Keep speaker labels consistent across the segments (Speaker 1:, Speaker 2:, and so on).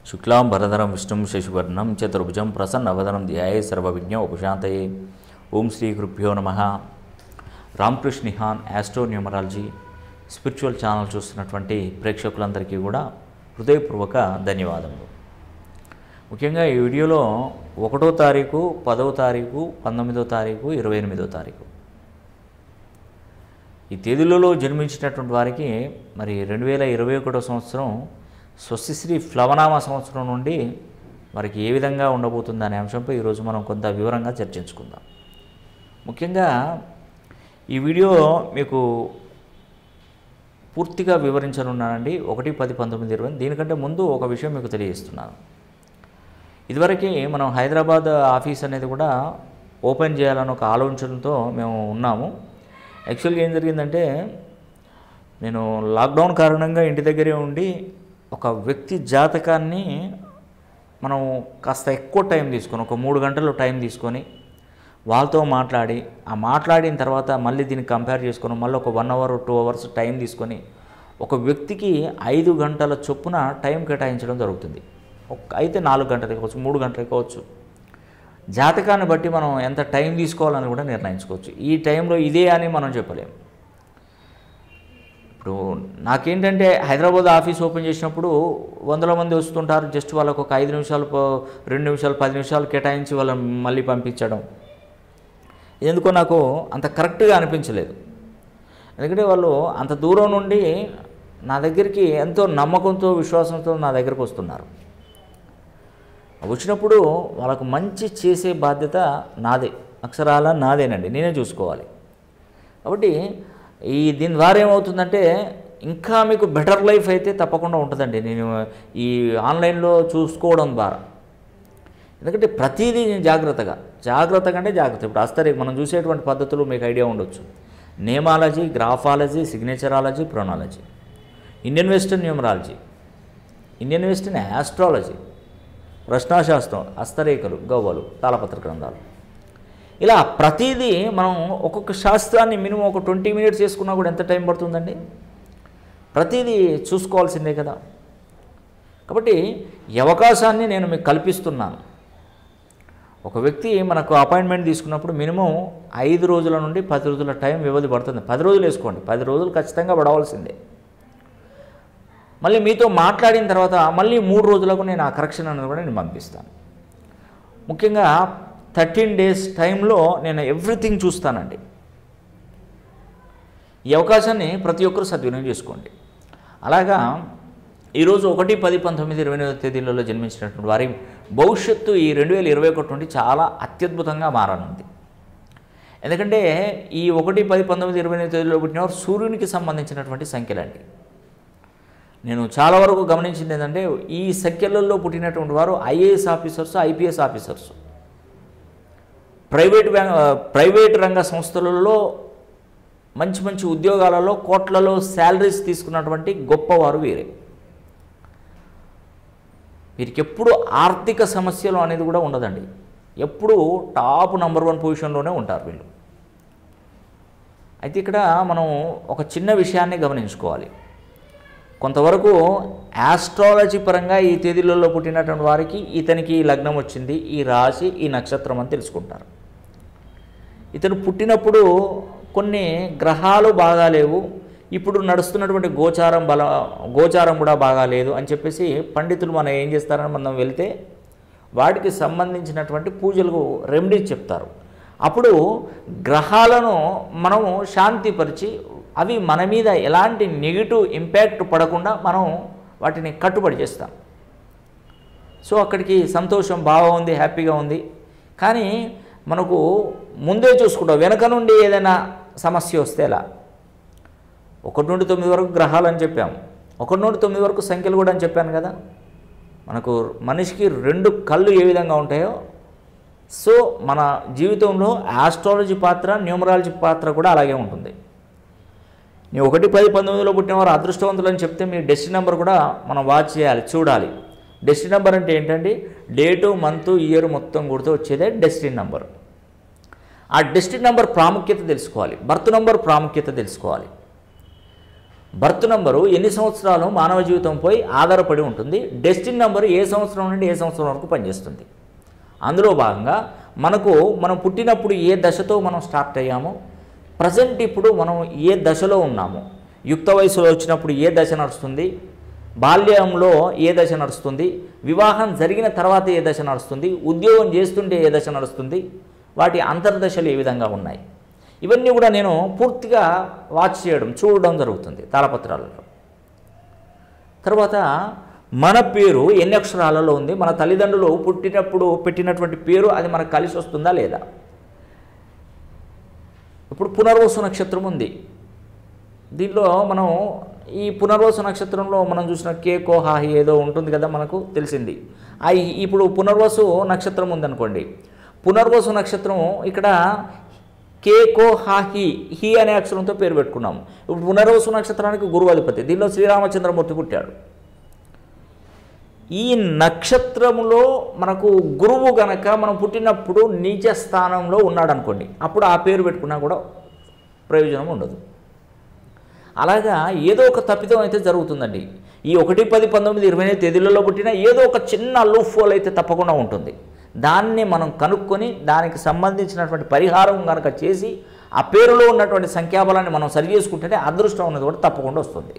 Speaker 1: శుక్లాం భరధరం విష్ణుం శశివర్ణం చతుర్భుజం ప్రసన్నవదనం ధ్యాయే సర్వవిజ్ఞ ఉపశాంతయే ఓం శ్రీ గురుభ్యో నమ రామకృష్ణ నిహాన్ యాస్ట్రో న్యూమరాలజీ స్పిరిచువల్ ఛానల్ చూస్తున్నటువంటి ప్రేక్షకులందరికీ కూడా హృదయపూర్వక ధన్యవాదములు ముఖ్యంగా ఈ వీడియోలో ఒకటో తారీఖు పదవ తారీఖు పంతొమ్మిదో తారీఖు ఇరవై ఎనిమిదో తారీఖు ఈ తేదీలలో జన్మించినటువంటి వారికి మరి రెండు వేల ఇరవై ఒకటో సంవత్సరం స్వస్తిశ్రీ ఫ్లవనామ సంవత్సరం నుండి వారికి ఏ విధంగా ఉండబోతుంది అనే అంశంపై ఈరోజు మనం కొంత వివరంగా చర్చించుకుందాం ముఖ్యంగా ఈ వీడియో మీకు పూర్తిగా వివరించనున్నానండి ఒకటి పది పంతొమ్మిది ఇరవై దీనికంటే ముందు ఒక విషయం మీకు తెలియజేస్తున్నాను ఇదివరకు మనం హైదరాబాద్ ఆఫీస్ అనేది కూడా ఓపెన్ చేయాలని ఒక ఆలోచనతో మేము ఉన్నాము యాక్చువల్గా ఏం జరిగిందంటే నేను లాక్డౌన్ కారణంగా ఇంటి దగ్గరే ఉండి ఒక వ్యక్తి జాతకాన్ని మనం కాస్త ఎక్కువ టైం తీసుకొని ఒక మూడు గంటలు టైం తీసుకొని వాళ్ళతో మాట్లాడి ఆ మాట్లాడిన తర్వాత మళ్ళీ దీన్ని కంపేర్ చేసుకొని మళ్ళీ ఒక one hour two hours time తీసుకొని ఒక వ్యక్తికి ఐదు గంటల చొప్పున టైం కేటాయించడం జరుగుతుంది ఒక అయితే నాలుగు గంటలు కావచ్చు మూడు గంటలు కావచ్చు జాతకాన్ని బట్టి మనం ఎంత టైం తీసుకోవాలని కూడా నిర్ణయించుకోవచ్చు ఈ టైంలో ఇదే అని మనం చెప్పలేము ఇప్పుడు నాకేంటంటే హైదరాబాద్ ఆఫీస్ ఓపెన్ చేసినప్పుడు వందల మంది వస్తుంటారు జస్ట్ వాళ్ళకు ఒక ఐదు నిమిషాలు పో- రెండు నిమిషాలు పది నిమిషాలు కేటాయించి వాళ్ళని మళ్ళీ పంపించడం ఎందుకో నాకు అంత కరెక్ట్గా అనిపించలేదు ఎందుకంటే వాళ్ళు అంత దూరం నుండి నా దగ్గరికి ఎంతో నమ్మకంతో విశ్వాసంతో నా దగ్గరకు వస్తున్నారు వచ్చినప్పుడు వాళ్ళకు మంచి చేసే బాధ్యత నాదే అక్షరాల నాదేనండి నేనే చూసుకోవాలి కాబట్టి ఈ దీని ద్వారా ఏమవుతుందంటే ఇంకా మీకు బెటర్ లైఫ్ అయితే తప్పకుండా ఉంటుందండి నేను ఈ ఆన్లైన్లో చూసుకోవడం ద్వారా ఎందుకంటే ప్రతిదీ నేను జాగ్రత్తగా జాగ్రత్తగా అంటే జాగ్రత్త ఇప్పుడు అస్తరే మనం చూసేటువంటి పద్ధతులు మీకు ఐడియా ఉండొచ్చు నేమాలజీ గ్రాఫాలజీ సిగ్నేచరాలజీ ప్రొనాలజీ Indian western numerology Indian western astrology ప్రశ్నాశాస్త్రం హస్తరేఖలు గవ్వలు తాళపత్ర గ్రంథాలు ఇలా ప్రతిదీ మనం ఒక్కొక్క శాస్త్రాన్ని మినిమం ఒక ట్వంటీ మినిట్స్ చేసుకున్నా కూడా ఎంత టైం పడుతుందండి ప్రతిదీ చూసుకోవాల్సిందే కదా కాబట్టి ఈ అవకాశాన్ని నేను మీకు కల్పిస్తున్నాను ఒక వ్యక్తి మనకు అపాయింట్మెంట్ తీసుకున్నప్పుడు మినిమం ఐదు రోజుల నుండి పది రోజుల టైం వ్యవధి పడుతుంది పది రోజులు వేసుకోండి పది రోజులు ఖచ్చితంగా పడవలసిందే మళ్ళీ మీతో మాట్లాడిన తర్వాత మళ్ళీ మూడు రోజులకు నేను ఆ కరెక్షన్ అనేది కూడా నేను పంపిస్తాను ముఖ్యంగా థర్టీన్ డేస్ టైంలో నేను ఎవ్రీథింగ్ చూస్తానండి ఈ అవకాశాన్ని ప్రతి ఒక్కరూ సద్వినియోగం చేసుకోండి అలాగా ఈరోజు ఒకటి పది పంతొమ్మిది ఇరవై ఎనిమిది తేదీలలో జన్మించినటువంటి వారి భవిష్యత్తు ఈ రెండు వేల ఇరవై ఒకటి నుండి చాలా అత్యద్భుతంగా మారనుంది ఎందుకంటే ఈ ఒకటి పది పంతొమ్మిది ఇరవై ఎనిమిది తేదీలో పుట్టినవారు సూర్యునికి సంబంధించినటువంటి సంఖ్యలండి నేను చాలా వరకు గమనించింది ఏంటంటే ఈ సంఖ్యలలో పుట్టినటువంటి వారు IAS officers IPS officers private bank private రంగ సంస్థలలో మంచి మంచి ఉద్యోగాలలో కోట్లలో శాలరీస్ తీసుకున్నటువంటి గొప్పవారు వీరే వీరికి ఎప్పుడు ఆర్థిక సమస్యలు అనేది కూడా ఉండదండి ఎప్పుడు టాప్ నంబర్ వన్ పొజిషన్లోనే ఉంటారు వీళ్ళు అయితే ఇక్కడ మనం ఒక చిన్న విషయాన్ని గమనించుకోవాలి కొంతవరకు ఆస్ట్రాలజీ పరంగా ఈ తేదీలలో పుట్టినటువంటి వారికి ఇతనికి ఈ లగ్నం వచ్చింది ఈ రాశి ఈ నక్షత్రం అని తెలుసుకుంటారు ఇతను పుట్టినప్పుడు కొన్ని గ్రహాలు బాగాలేవు ఇప్పుడు నడుస్తున్నటువంటి గోచారం బల గోచారం కూడా బాగాలేదు అని చెప్పేసి పండితులు మనం ఏం చేస్తారని మనం వెళ్తే వాటికి సంబంధించినటువంటి పూజలకు రెమెడీస్ చెప్తారు అప్పుడు గ్రహాలను మనము శాంతిపరిచి అవి మన మీద ఎలాంటి నెగిటివ్ ఇంపాక్ట్ పడకుండా మనం వాటిని కట్టుబడి చేస్తాం సో అక్కడికి సంతోషం బాగా ఉంది హ్యాపీగా ఉంది కానీ మనకు ముందే చూసుకుంటాం వెనక నుండి ఏదైనా సమస్య వస్తే ఎలా ఒకటి నుండి తొమ్మిది వరకు గ్రహాలు అని చెప్పాము ఒకటి నుండి తొమ్మిది వరకు సంఖ్యలు కూడా అని చెప్పాను కదా మనకు మనిషికి రెండు కళ్ళు ఏ విధంగా ఉంటాయో సో మన జీవితంలో ఆస్ట్రాలజీ పాత్ర న్యూమరాలజీ పాత్ర కూడా అలాగే ఉంటుంది నీ ఒకటి పది పంతొమ్మిదిలో పుట్టిన వారు అదృష్టవంతులు అని చెప్తే మీ డెస్టినీ నెంబర్ కూడా మనం వాచ్ చేయాలి చూడాలి డెస్టినీ నెంబర్ అంటే ఏంటండి డేటు మంత్ ఇయర్ మొత్తం కొడితే వచ్చేదే డెస్టినీ నెంబర్ ఆ డెస్టినీ నెంబర్ ప్రాముఖ్యత తెలుసుకోవాలి బర్త్ నెంబర్ ప్రాముఖ్యత తెలుసుకోవాలి బర్త్ నంబరు ఎన్ని సంవత్సరాలు మానవ జీవితంపై ఆధారపడి ఉంటుంది డెస్టిన్ నంబరు ఏ సంవత్సరం నుండి ఏ సంవత్సరం వరకు పనిచేస్తుంది అందులో భాగంగా మనకు మనం పుట్టినప్పుడు ఏ దశతో మనం స్టార్ట్ అయ్యామో ప్రజెంట్ ఇప్పుడు మనం ఏ దశలో ఉన్నాము యుక్త వయసులో వచ్చినప్పుడు ఏ దశ నడుస్తుంది బాల్యంలో ఏ దశ నడుస్తుంది వివాహం జరిగిన తర్వాత ఏ దశ నడుస్తుంది ఉద్యోగం చేస్తుంటే ఏ దశ నడుస్తుంది వాటి అంతర్దశలు ఏ విధంగా ఉన్నాయి ఇవన్నీ కూడా నేను పూర్తిగా వాచ్ చేయడం చూడడం జరుగుతుంది తాళపత్రాలలో తర్వాత మన పేరు ఎన్ని అక్షరాలలో ఉంది మన తల్లిదండ్రులు పుట్టినప్పుడు పెట్టినటువంటి పేరు అది మనకు కలిసి వస్తుందా లేదా ఇప్పుడు పునర్వసు నక్షత్రం ఉంది దీంట్లో మనం ఈ పునర్వసు నక్షత్రంలో మనం చూసిన కేకో హాహి ఏదో ఉంటుంది కదా మనకు తెలిసింది ఆ ఈ- ఇప్పుడు పునర్వసు నక్షత్రం ఉందనుకోండి పునర్వసు నక్షత్రం ఇక్కడ కేకో హాహి హి అనే అక్షరంతో పేరు పెట్టుకున్నాం ఇప్పుడు పునర్వసు నక్షత్రానికి గురువు అధిపతి దీనిలో శ్రీరామచంద్రమూర్తి పుట్టాడు ఈ నక్షత్రములో మనకు గురువు గనక మనం పుట్టినప్పుడు నీచ స్థానంలో ఉన్నాడు అనుకోండి అప్పుడు ఆ పేరు పెట్టుకున్నా కూడా ప్రయోజనం ఉండదు అలాగా ఏదో ఒక తప్పిదం అయితే జరుగుతుందండి ఈ ఒకటి పది పంతొమ్మిది ఇరవై ఎనిమిది తేదీలలో పుట్టిన ఏదో ఒక చిన్న లూఫోల్ అయితే తప్పకుండా ఉంటుంది దాన్ని మనం కనుక్కొని దానికి సంబంధించినటువంటి పరిహారం కనుక చేసి ఆ పేరులో ఉన్నటువంటి సంఖ్యాబలాన్ని మనం సరి చేసుకుంటేనే అదృష్టం అనేది కూడా తప్పకుండా వస్తుంది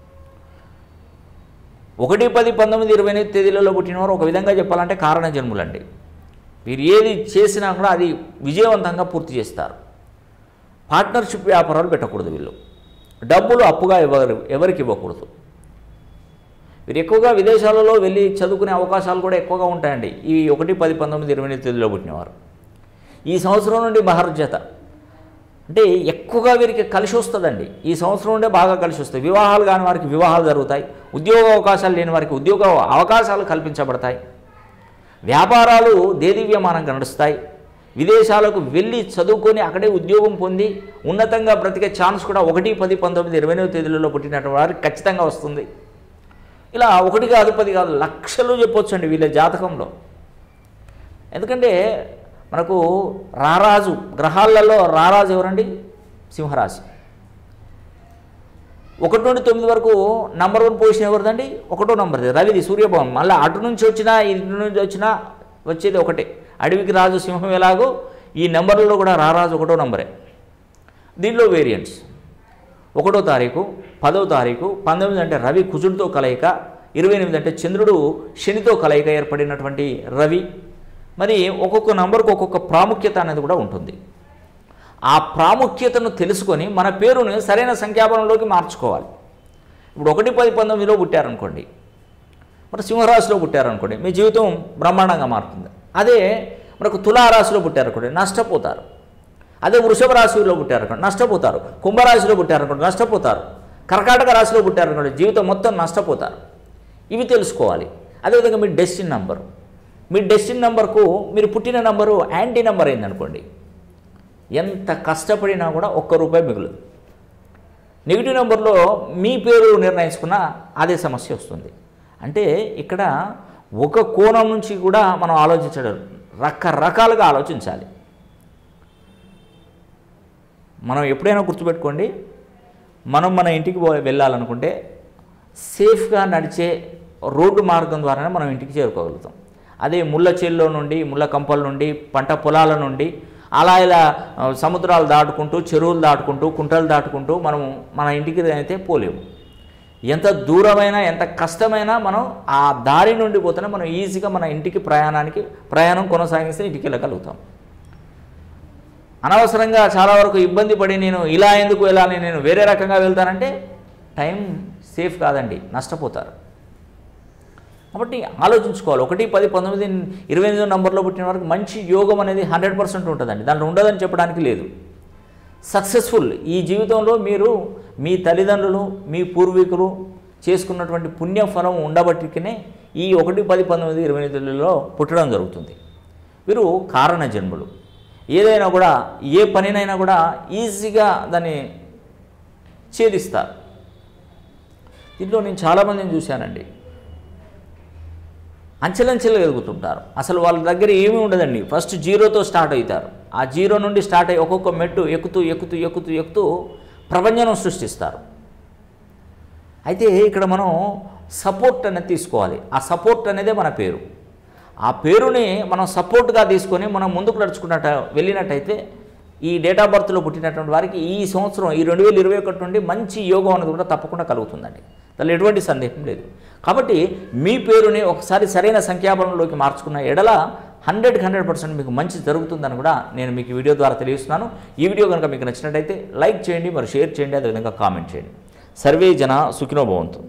Speaker 1: ఒకటి పది పంతొమ్మిది ఇరవై ఎనిమిది తేదీలలో పుట్టినవారు ఒక విధంగా చెప్పాలంటే కారణ జన్ములండి వీరు ఏది చేసినా కూడా అది విజయవంతంగా పూర్తి చేస్తారు పార్ట్నర్షిప్ వ్యాపారాలు పెట్టకూడదు వీళ్ళు డబ్బులు అప్పుగా ఎవరు ఎవరికి ఇవ్వకూడదు వీరు ఎక్కువగా విదేశాలలో వెళ్ళి చదువుకునే అవకాశాలు కూడా ఎక్కువగా ఉంటాయండి ఈ ఒకటి పది పంతొమ్మిది ఇరవై ఎనిమిది తేదీలో పుట్టినవారు ఈ సంవత్సరం నుండి మహర్జత అంటే ఎక్కువగా వీరికి కలిసి వస్తుందండి ఈ సంవత్సరం నుండే బాగా కలిసి వస్తాయి వివాహాలు కాని వారికి వివాహాలు జరుగుతాయి ఉద్యోగ అవకాశాలు లేని వారికి ఉద్యోగ అవకాశాలు కల్పించబడతాయి వ్యాపారాలు దేదీవ్యమానంగా నడుస్తాయి విదేశాలకు వెళ్ళి చదువుకొని అక్కడే ఉద్యోగం పొంది ఉన్నతంగా బ్రతికే ఛాన్స్ కూడా ఒకటి పది పంతొమ్మిది ఇరవై ఎనిమిది తేదీలలో పుట్టినటువంటి వారికి ఖచ్చితంగా వస్తుంది ఇలా ఒకటి కాదు పది కాదు లక్షలు చెప్పొచ్చండి వీళ్ళ జాతకంలో ఎందుకంటే మనకు రారాజు గ్రహాలలో రారాజు ఎవరండి సింహరాశి ఒకటి నుండి తొమ్మిది వరకు నంబర్ వన్ పొజిషన్ ఎవరిదండి ఒకటో నంబర్ది రవిది సూర్యభవన్ మళ్ళీ అటు నుంచి వచ్చినా ఇటు నుంచి వచ్చినా వచ్చేది ఒకటే అడవికి రాజు సింహం ఎలాగో ఈ నెంబర్లలో కూడా రారాజు ఒకటో నంబరే దీనిలో వేరియంట్స్ ఒకటో తారీఖు పదో తారీఖు పంతొమ్మిది అంటే రవి కుజుడితో కలయిక ఇరవై ఎనిమిది అంటే చంద్రుడు శనితో కలయిక ఏర్పడినటువంటి రవి మరి ఒక్కొక్క నంబర్కు ఒక్కొక్క ప్రాముఖ్యత అనేది కూడా ఉంటుంది ఆ ప్రాముఖ్యతను తెలుసుకొని మన పేరుని సరైన సంఖ్యాబలంలోకి మార్చుకోవాలి ఇప్పుడు ఒకటి పది పంతొమ్మిదిలో పుట్టారనుకోండి మరి సింహరాశిలో పుట్టారనుకోండి మీ జీవితం బ్రహ్మాండంగా మారుతుంది అదే మనకు తులారాశిలో పుట్టారనుకోండి నష్టపోతారు అదే వృషభ రాశిలో పుట్టారనుకోండి నష్టపోతారు కుంభరాశిలో పుట్టారనుకోండి నష్టపోతారు కర్కాటక రాశిలో పుట్టారనుకోండి జీవితం మొత్తం నష్టపోతారు ఇవి తెలుసుకోవాలి అదేవిధంగా మీ డెస్టిన్ నంబరు మీ డెస్టిన్ నంబర్కు మీరు పుట్టిన నంబరు యాంటీ నంబర్ అయిందనుకోండి ఎంత కష్టపడినా కూడా ఒక్క రూపాయి మిగులదు నెగిటివ్ నెంబర్లో మీ పేరు నిర్ణయించుకున్న అదే సమస్య వస్తుంది అంటే ఇక్కడ ఒక కోణం నుంచి కూడా మనం ఆలోచించడం రకరకాలుగా ఆలోచించాలి మనం ఎప్పుడైనా గుర్తుపెట్టుకోండి మనం మన ఇంటికి పో- వెళ్ళాలనుకుంటే సేఫ్గా నడిచే రోడ్డు మార్గం ద్వారానే మనం ఇంటికి చేరుకోగలుగుతాం అదే ముళ్ళ చేల్లో నుండి ముళ్ళ కంపల నుండి పంట పొలాల నుండి అలా ఇలా ఆ, సముద్రాలు దాటుకుంటూ చెరువులు దాటుకుంటూ కుంటలు దాటుకుంటూ మనం మన ఇంటికి అయితే పోలేము ఎంత దూరమైనా ఎంత కష్టమైనా మనం ఆ దారి నుండి పోతేనే మనం ఈజీగా మన ఇంటికి ప్రయాణానికి ప్రయాణం కొనసాగిస్తే ఇంటికి వెళ్ళగలుగుతాం అనవసరంగా చాలా వరకు ఇబ్బంది పడి నేను ఇలా ఎందుకు వెళ్ళాలి నేను వేరే రకంగా వెళ్తానంటే టైం సేఫ్ కాదండి నష్టపోతారు కాబట్టి ఆలోచించుకోవాలి ఒకటి పది పంతొమ్మిది ఇరవై ఎనిమిదో నంబర్లో పుట్టిన వరకు మంచి యోగం అనేది హండ్రెడ్ పర్సెంట్ ఉంటుందండి దాంట్లో ఉండదని చెప్పడానికి లేదు సక్సెస్ఫుల్ ఈ జీవితంలో మీరు మీ తల్లిదండ్రులు మీ పూర్వీకులు చేసుకున్నటువంటి పుణ్యఫలం ఉండబట్టికనే ఈ ఒకటి పది పంతొమ్మిది ఇరవై ఎనిమిదిలో పుట్టడం జరుగుతుంది వీరు కారణ జన్ములు ఏదైనా కూడా ఏ పనినైనా కూడా ఈజీగా దాన్ని ఛేదిస్తారు దీంట్లో నేను చాలామందిని చూశానండి అంచెలంచెలుగా ఎదుగుతుంటారు అసలు వాళ్ళ దగ్గర ఏమీ ఉండదండి ఫస్ట్ జీరోతో స్టార్ట్ అవుతారు ఆ జీరో నుండి స్టార్ట్ అయ్యి ఒక్కొక్క మెట్టు ఎక్కుతూ ఎక్కుతూ ఎక్కుతూ ఎక్కుతూ ప్రపంచం సృష్టిస్తారు అయితే ఇక్కడ మనం సపోర్ట్ అనేది తీసుకోవాలి ఆ సపోర్ట్ అనేదే మన పేరు ఆ పేరుని మనం సపోర్ట్గా తీసుకొని మనం ముందుకు నడుచుకున్నట్ట వెళ్ళినట్టయితే ఈ డేట్ ఆఫ్ బర్త్లో పుట్టినటువంటి వారికి ఈ సంవత్సరం ఈ రెండు వేల ఇరవై ఒకటి నుండి మంచి యోగం అనేది కూడా తప్పకుండా కలుగుతుందండి దానిలో ఎటువంటి సందేహం లేదు కాబట్టి మీ పేరుని ఒకసారి సరైన సంఖ్యాబలంలోకి మార్చుకున్న ఎడల హండ్రెడ్కి హండ్రెడ్ పర్సెంట్ మీకు మంచి జరుగుతుందని కూడా నేను మీకు ఈ వీడియో ద్వారా తెలియజేస్తున్నాను ఈ వీడియో కనుక మీకు నచ్చినట్టయితే లైక్ చేయండి మరి షేర్ చేయండి అదేవిధంగా కామెంట్ చేయండి సర్వే జన సుఖినో భవంతు